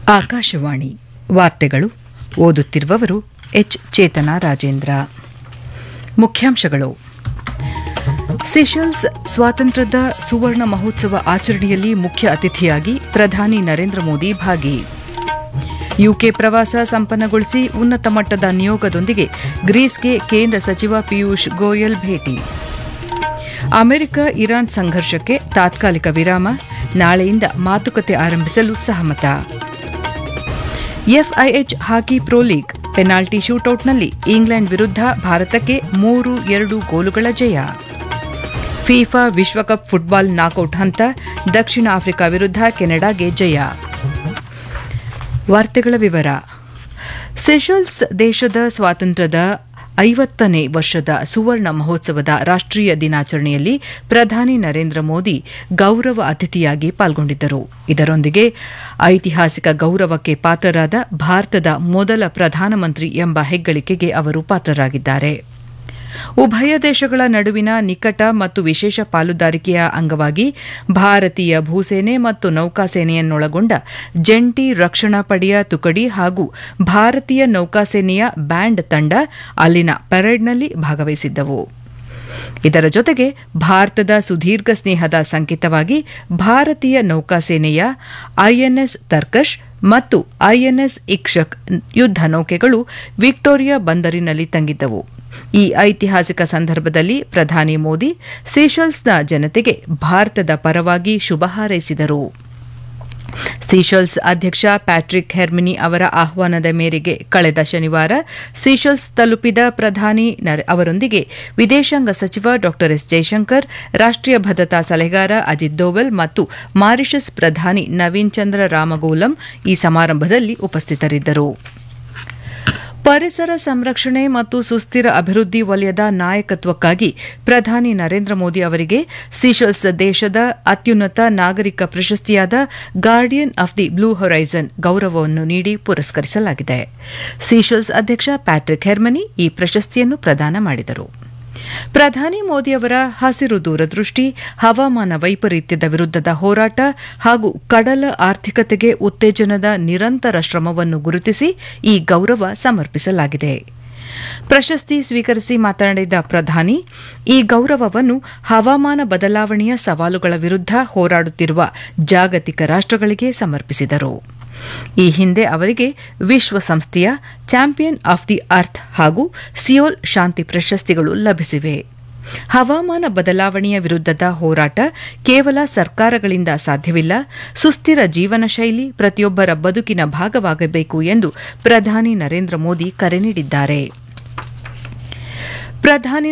ಆಕಾಶವಾಣಿ ವಾರ್ತೆಗಳು ಓದುತ್ತಿರುವವರು ಎಚ್ ಚೇತನ ರಾಜೇಂದ್ರ ಮುಖ್ಯಾಂಶಗಳು ಸಿಷಲ್ಸ್ ಸ್ವಾತಂತ್ರ್ಯದ ಸುವರ್ಣ ಮಹೋತ್ಸವ ಆಚರಣೆಯಲ್ಲಿ ಮುಖ್ಯ ಅತಿಥಿಯಾಗಿ ಪ್ರಧಾನಿ ನರೇಂದ್ರ ಮೋದಿ ಭಾಗಿ ಯುಕೆ ಪ್ರವಾಸ ಸಂಪನ್ನಗೊಳಿಸಿ ಉನ್ನತ ಮಟ್ಟದ ನಿಯೋಗದೊಂದಿಗೆ ಗ್ರೀಸ್ಗೆ ಕೇಂದ್ರ ಸಚಿವ ಪಿಯೂಷ್ ಗೋಯಲ್ ಭೇಟಿ ಅಮೆರಿಕ ಇರಾನ್ ಸಂಘರ್ಷಕ್ಕೆ ತಾತ್ಕಾಲಿಕ ವಿರಾಮ ನಾಳೆಯಿಂದ ಮಾತುಕತೆ ಆರಂಭಿಸಲು ಸಹಮತ FIH hockey pro league penalty ಶೂಟೌಟ್ನಲ್ಲಿ ಇಂಗ್ಲೆಂಡ್ ವಿರುದ್ಧ ಭಾರತಕ್ಕೆ ಮೂರು ಎರಡು ಗೋಲುಗಳ ಜಯ ಫಿಫಾ ವಿಶ್ವಕಪ್ ಫುಟ್ಬಾಲ್ ನಾಕೌಟ್ ಹಂತ ದಕ್ಷಿಣ ಆಫ್ರಿಕಾ ವಿರುದ್ಧ ಕೆನಡಾಗೆ ಜಯ ವಾರ್ತೆಗಳ ವಿವರ ಸೆಷಲ್ಸ್ ದೇಶದ ಸ್ವಾತಂತ್ರ್ಯದ ಐವತ್ತನೇ ವರ್ಷದ ಸುವರ್ಣ ಮಹೋತ್ಸವದ ರಾಷ್ಟ್ರೀಯ ದಿನಾಚರಣೆಯಲ್ಲಿ ಪ್ರಧಾನಿ ನರೇಂದ್ರ ಮೋದಿ ಗೌರವ ಅತಿಥಿಯಾಗಿ ಪಾಲ್ಗೊಂಡಿದ್ದರು ಇದರೊಂದಿಗೆ ಐತಿಹಾಸಿಕ ಗೌರವಕ್ಕೆ ಪಾತ್ರರಾದ ಭಾರತದ ಮೊದಲ ಪ್ರಧಾನಮಂತ್ರಿ ಎಂಬ ಹೆಗ್ಗಳಿಕೆಗೆ ಅವರು ಪಾತ್ರರಾಗಿದ್ದಾರೆ ಉಭಯ ದೇಶಗಳ ನಡುವಿನ ನಿಕಟ ಮತ್ತು ವಿಶೇಷ ಪಾಲುದಾರಿಕೆಯ ಅಂಗವಾಗಿ ಭಾರತೀಯ ಭೂಸೇನೆ ಮತ್ತು ನೌಕಾಸೇನೆಯನ್ನೊಳಗೊಂಡ ಜಂಟಿ ರಕ್ಷಣಾ ಪಡೆಯ ತುಕಡಿ ಹಾಗೂ ಭಾರತೀಯ ನೌಕಾಸೇನೆಯ ಬ್ಯಾಂಡ್ ತಂಡ ಅಲ್ಲಿನ ಪರೇಡ್ನಲ್ಲಿ ಭಾಗವಹಿಸಿದ್ದವು ಇದರ ಜೊತೆಗೆ ಭಾರತದ ಸುದೀರ್ಘ ಸ್ನೇಹದ ಸಂಕೇತವಾಗಿ ಭಾರತೀಯ ನೌಕಾಸೇನೆಯ ಐಎನ್ಎಸ್ ತರ್ಕಶ್ ಮತ್ತು ಐಎನ್ಎಸ್ ಇಕ್ಷಕ್ ಯುದ್ಧ ನೌಕೆಗಳು ವಿಕ್ಟೋರಿಯಾ ಬಂದರಿನಲ್ಲಿ ತಂಗಿದ್ದವು ಈ ಐತಿಹಾಸಿಕ ಸಂದರ್ಭದಲ್ಲಿ ಪ್ರಧಾನಿ ಮೋದಿ ಸೀಶಲ್ಸ್ನ ಜನತೆಗೆ ಭಾರತದ ಪರವಾಗಿ ಶುಭ ಹಾರೈಸಿದರು ಸೀಶಲ್ಸ್ ಅಧ್ಯಕ್ಷ ಪ್ಯಾಟ್ರಿಕ್ ಹೆರ್ಮಿನಿ ಅವರ ಆಹ್ವಾನದ ಮೇರೆಗೆ ಕಳೆದ ಶನಿವಾರ ಸೀಶಲ್ಸ್ ತಲುಪಿದ ಪ್ರಧಾನಿ ಅವರೊಂದಿಗೆ ವಿದೇಶಾಂಗ ಸಚಿವ ಡಾ ಎಸ್ ಜೈಶಂಕರ್ ರಾಷ್ಟ್ರೀಯ ಭದ್ರತಾ ಸಲಹೆಗಾರ ಅಜಿತ್ ದೋವಲ್ ಮತ್ತು ಮಾರಿಷಸ್ ಪ್ರಧಾನಿ ನವೀನ್ ಚಂದ್ರ ರಾಮಗೋಲಂ ಈ ಸಮಾರಂಭದಲ್ಲಿ ಉಪಸ್ಥಿತರಿದ್ದರು ಪರಿಸರ ಸಂರಕ್ಷಣೆ ಮತ್ತು ಸುಸ್ಥಿರ ಅಭಿವೃದ್ಧಿ ವಲಯದ ನಾಯಕತ್ವಕ್ಕಾಗಿ ಪ್ರಧಾನಿ ನರೇಂದ್ರ ಮೋದಿ ಅವರಿಗೆ ಸೀಶಲ್ಸ್ ದೇಶದ ಅತ್ಯುನ್ನತ ನಾಗರಿಕ ಪ್ರಶಸ್ತಿಯಾದ guardian of the blue horizon ಗೌರವವನ್ನು ನೀಡಿ ಪುರಸ್ಕರಿಸಲಾಗಿದೆ ಸೀಶಲ್ಸ್ ಅಧ್ಯಕ್ಷ ಪ್ಯಾಟ್ರಿಕ್ ಹೆರ್ಮನಿ ಈ ಪ್ರಶಸ್ತಿಯನ್ನು ಪ್ರದಾನ ಮಾಡಿದರು ಪ್ರಧಾನಿ ಮೋದಿ ಅವರ ಹಸಿರು ದೂರದೃಷ್ಟಿ ಹವಾಮಾನ ವೈಪರೀತ್ಯದ ವಿರುದ್ಧದ ಹೋರಾಟ ಹಾಗೂ ಕಡಲ ಆರ್ಥಿಕತೆಗೆ ಉತ್ತೇಜನದ ನಿರಂತರ ಶ್ರಮವನ್ನು ಗುರುತಿಸಿ ಈ ಗೌರವ ಸಮರ್ಪಿಸಲಾಗಿದೆ ಪ್ರಶಸ್ತಿ ಸ್ವೀಕರಿಸಿ ಮಾತನಾಡಿದ ಪ್ರಧಾನಿ ಈ ಗೌರವವನ್ನು ಹವಾಮಾನ ಬದಲಾವಣೆಯ ಸವಾಲುಗಳ ವಿರುದ್ಧ ಹೋರಾಡುತ್ತಿರುವ ಜಾಗತಿಕ ರಾಷ್ಟಗಳಿಗೆ ಸಮರ್ಪಿಸಿದರು ಈ ಹಿಂದೆ ಅವರಿಗೆ ವಿಶ್ವಸಂಸ್ಥೆಯ ಚಾಂಪಿಯನ್ ಆಫ್ ದಿ ಅರ್ತ್ ಹಾಗೂ ಸಿಯೋಲ್ ಶಾಂತಿ ಪ್ರಶಸ್ತಿಗಳು ಲಭಿಸಿವೆ ಹವಾಮಾನ ಬದಲಾವಣೆಯ ವಿರುದ್ಧದ ಹೋರಾಟ ಕೇವಲ ಸರ್ಕಾರಗಳಿಂದ ಸಾಧ್ಯವಿಲ್ಲ ಸುಸ್ಥಿರ ಜೀವನ ಶೈಲಿ ಪ್ರತಿಯೊಬ್ಬರ ಬದುಕಿನ ಭಾಗವಾಗಬೇಕು ಎಂದು ಪ್ರಧಾನಿ ನರೇಂದ್ರ ಮೋದಿ ಕರೆ ನೀಡಿದ್ದಾರೆ ಪ್ರಧಾನಿ